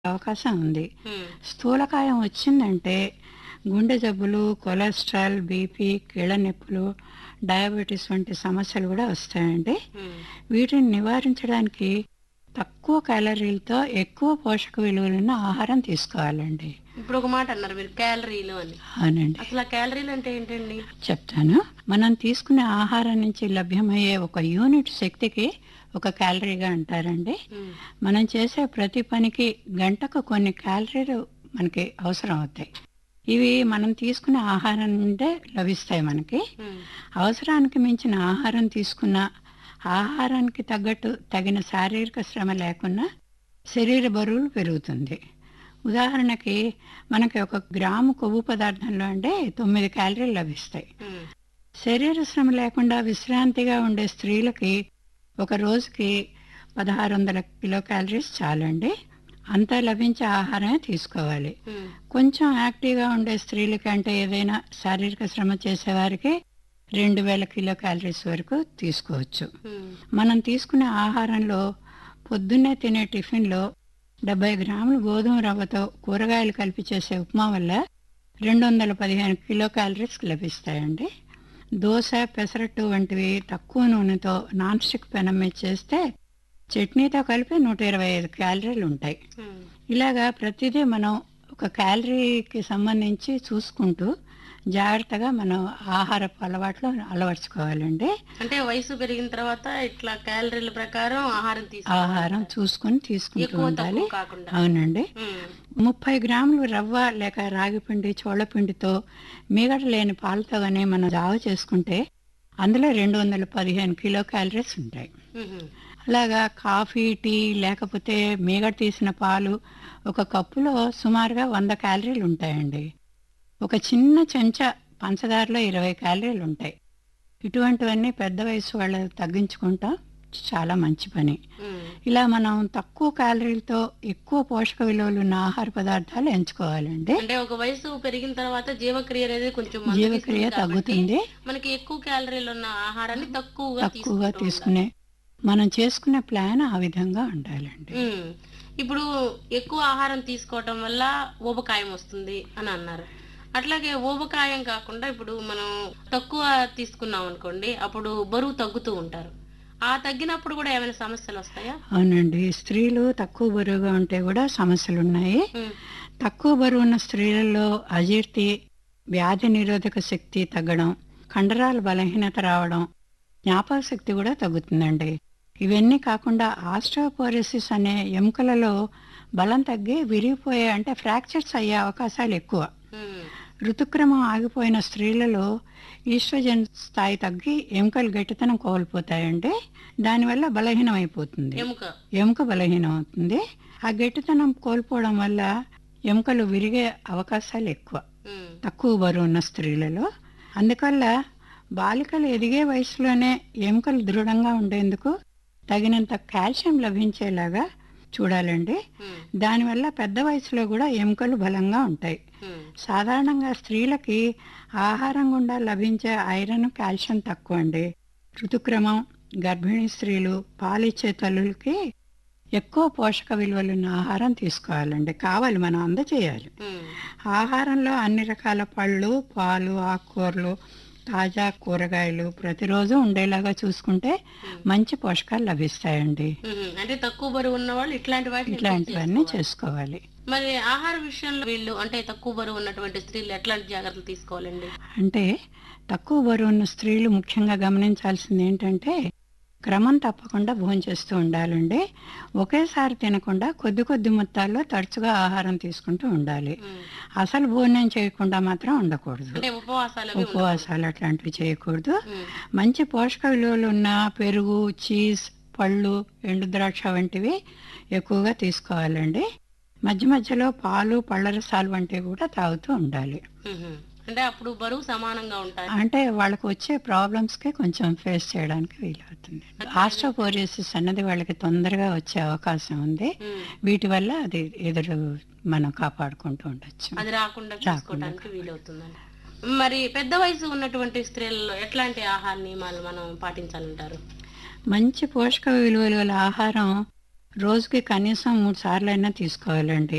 అవకాశం ఉంది ఉమ్, స్థూలకాయం వచ్చిందంటే గుండె జబ్బులు కొలెస్ట్రాల్ బీపీ కీళ్ళ నొప్పులు డయాబెటీస్ వంటి సమస్యలు కూడా వస్తాయండి ఉమ్, వీటిని నివారించడానికి తక్కువ క్యాలరీలతో ఎక్కువ పోషక విలువలున్న ఆహారం తీసుకోవాలండి ఇప్పుడు ఒక మాట అన్నారు మీరు క్యాలరీలు అని అవునండి అసలు ఆ క్యాలరీలు అంటే ఏంటండి చెప్తాను మనం తీసుకునే ఆహారం నుంచి లభ్యమయ్యే ఒక యూనిట్ శక్తికి ఒక క్యాలరీగా అంటారండి ఉమ్, మనం చేసే ప్రతి పనికి గంటకు కొన్ని క్యాలరీలు మనకి అవసరం అవుతాయి ఇవి మనం తీసుకునే ఆహారం నుండే లభిస్తాయి మనకి ఉమ్, అవసరానికి మించిన ఆహారం తీసుకున్న ఆహారానికి తగ్గట్టు తగిన శారీరక శ్రమ లేకున్నా శరీర బరువులు పెరుగుతుంది ఉదాహరణకి మనకి ఒక గ్రాము కొవ్వు పదార్థంలో అంటే తొమ్మిది క్యాలరీలు లభిస్తాయి ఉమ్, శరీర శ్రమ లేకుండా విశ్రాంతిగా ఉండే స్త్రీలకి ఒక రోజుకి పదహారు వందల కిలో క్యాలరీస్ చాలండి అంతా లభించే ఆహారమే తీసుకోవాలి ఉమ్, కొంచెం యాక్టివ్గా ఉండే స్త్రీలకి అంటే ఏదైనా శారీరక శ్రమ చేసేవారికి రెండు వేల కిలో క్యాలరీస్ వరకు తీసుకోవచ్చు ఉమ్, మనం తీసుకునే ఆహారంలో పొద్దున్నే తినే టిఫిన్లో డెబ్బై గ్రాములు గోధుమ రవ్వతో కూరగాయలు కలిపి చేసే ఉప్మా వల్ల రెండు వందల పదిహేను కిలో క్యాలరీస్ లభిస్తాయండి దోశ పెసరట్టు వంటివి తక్కువ నూనెతో నాన్ స్టిక్ పెనం మీద చేస్తే చట్నీతో కలిపి నూట ఇరవై ఐదు క్యాలరీలు ఉంటాయి ఉమ్. ఇలాగా ప్రతిదీ మనం ఒక క్యాలరీకి సంబంధించి చూసుకుంటూ జాగ్రత్తగా మనం ఆహారపు అలవాట్లు అలవర్చుకోవాలండి అంటే వయసు పెరిగిన తర్వాత ఇట్లా క్యాలరీల ప్రకారం ఆహారం తీసుకో ఆహారం చూసుకొని తీసుకుంటూ ఎక్కువ ఉండాలి తక్కువ కాకుండా అవునండి ఉమ్, ముప్పై గ్రాములు రవ్వ లేక రాగిపిండి చోళపిండితో మీగడ లేని పాలతో కానీ మనం జావ చేసుకుంటే అందులో రెండు వందల పదిహేను కిలో క్యాలరీస్ ఉంటాయి ఉమ్, అలాగా కాఫీ టీ లేకపోతే మీగడ తీసిన పాలు ఒక కప్పులో సుమారుగా వంద క్యాలరీలు ఉంటాయండి ఒక చిన్న చెంచా పంచదారలో ఇరవై క్యాలరీలు ఉంటాయి ఇటువంటివన్నీ పెద్ద వయసు వాళ్ళు తగ్గించుకుంటాం చాలా మంచి పని ఉమ్, ఇలా మనం తక్కువ క్యాలరీలతో ఎక్కువ పోషక విలువలు ఉన్న ఆహార పదార్థాలు ఎంచుకోవాలండి అంటే ఒక వయసు పెరిగిన తర్వాత జీవక్రియ అనేది కొంచెం జీవక్రియ మందగిస్తుంది కాబట్టి తగ్గుతుంది మనకి ఎక్కువ క్యాలరీలు ఉన్న ఆహారాన్ని తక్కువగా తక్కువగా తీసుకుంటూ తీసుకునే మనం చేసుకునే ప్లాన్ ఆ విధంగా ఉండాలండి ఉండాలి. ఉమ్, ఇప్పుడు ఎక్కువ ఆహారం తీసుకోవటం వల్ల ఊబకాయం వస్తుంది అని అన్నారు అట్లాగే ఊబకాయం కాకుండా ఇప్పుడు మనం తక్కువ తీసుకున్నాం అనుకోండి అప్పుడు బరువు తగ్గుతూ ఉంటారు ఆ తగ్గినప్పుడు కూడా ఏమైనా సమస్యలు వస్తాయా అవునండి స్త్రీలు తక్కువ బరువుగా ఉంటే కూడా సమస్యలు ఉన్నాయి ఉమ్, తక్కువ బరువు ఉన్న స్త్రీలలో అజీర్తి వ్యాధి నిరోధక శక్తి తగ్గడం కండరాల బలహీనత రావడం జ్ఞాపక శక్తి కూడా తగ్గుతుందండి ఇవన్నీ కాకుండా ఆస్ట్రోపోరిసిస్ అనే ఎముకలలో బలం తగ్గి విరిగిపోయే అంటే ఫ్రాక్చర్స్ అయ్యే అవకాశాలు ఎక్కువ ఉమ్, ఋతుక్రమం ఆగిపోయిన స్త్రీలలో ఈస్ట్రోజన్ స్థాయి తగ్గి ఎముకలు గట్టితనం కోల్పోతాయండి దానివల్ల బలహీనం అయిపోతుంది ఎముక ఎముక బలహీనం అవుతుంది ఆ గట్టితనం కోల్పోవడం వల్ల ఎముకలు విరిగే అవకాశాలు ఎక్కువ ఉమ్, తక్కువ బరువు ఉన్న స్త్రీలలో అందువల్ల బాలికలు ఎదిగే వయసులోనే ఎముకలు దృఢంగా ఉండేందుకు తగినంత కాల్షియం లభించేలాగా చూడాలండి ఉమ్, దానివల్ల పెద్ద వయసులో కూడా ఎముకలు బలంగా ఉంటాయి ఉమ్, సాధారణంగా స్త్రీలకి ఆహారం గుండా లభించే ఐరన్ కాల్షియం తక్కువ అండి ఋతుక్రమం గర్భిణీ స్త్రీలు పాలిచ్చే తల్లులకి ఎక్కువ పోషక విలువలున్న ఆహారం తీసుకోవాలండి కావాలి మనం అందచేయాలి ఉమ్. ఆహారంలో అన్ని రకాల పళ్ళు పాలు ఆకుకూరలు తాజా కూరగాయలు ప్రతిరోజు ఉండేలాగా చూసుకుంటే మంచి పోషకాలు లభిస్తాయండి ఉహు, అంటే తక్కువ బరువు ఉన్న వాళ్ళు ఇట్లాంటి వాటిని ఇట్లాంటివన్నీ చేసుకోవాలి. చేసుకోవాలి మరి ఆహార విషయంలో వీళ్ళు అంటే తక్కువ బరువు ఉన్నటువంటి స్త్రీలు ఎట్లాంటి జాగ్రత్తలు తీసుకోవాలండి అంటే తక్కువ బరువు ఉన్న స్త్రీలు ముఖ్యంగా గమనించాల్సింది ఏంటంటే క్రమం తప్పకుండా భోంచేస్తూ ఉండాలండి ఒకేసారి తినకుండా కొద్ది కొద్ది మొత్తాల్లో తరచుగా ఆహారం తీసుకుంటూ ఉండాలి ఉమ్, అసలు భోజనం చేయకుండా మాత్రం ఉండకూడదు అంటే ఉపవాసాలు అవి ఉండకూడదు. ఉపవాసాలు అట్లాంటివి చేయకూడదు ఉమ్, మంచి పోషక విలువలు ఉన్న పెరుగు చీజ్ పళ్ళు ఎండు ద్రాక్ష వంటివి ఎక్కువగా తీసుకోవాలండి మధ్య మధ్యలో పాలు పళ్ళ రసాలు వంటివి కూడా తాగుతూ ఉండాలి ఉహు. అంటే అప్పుడు బరువు సమానంగా ఉంటాయి అంటే వాళ్ళకి వచ్చే ప్రాబ్లమ్స్ కి కొంచెం ఫేస్ చేయడానికి వీలవుతుంది ఆస్ట్రోపోరిసిస్ అన్నది వాళ్ళకి తొందరగా వచ్చే అవకాశం ఉంది ఉమ్, వీటి వల్ల అది ఎదురు మనం కాపాడుకుంటూ ఉండొచ్చు అది రాకుండా చూసుకోవడానికి వీలవుతుందండి మరి పెద్ద వయసు ఉన్నటువంటి స్త్రీలలో ఎట్లాంటి ఆహార నియమాలు మనం పాటించాలంటారు మంచి పోషక విలువల గల ఆహారం రోజుకి కనీసం మూడు సార్లు అయినా తీసుకోవాలండి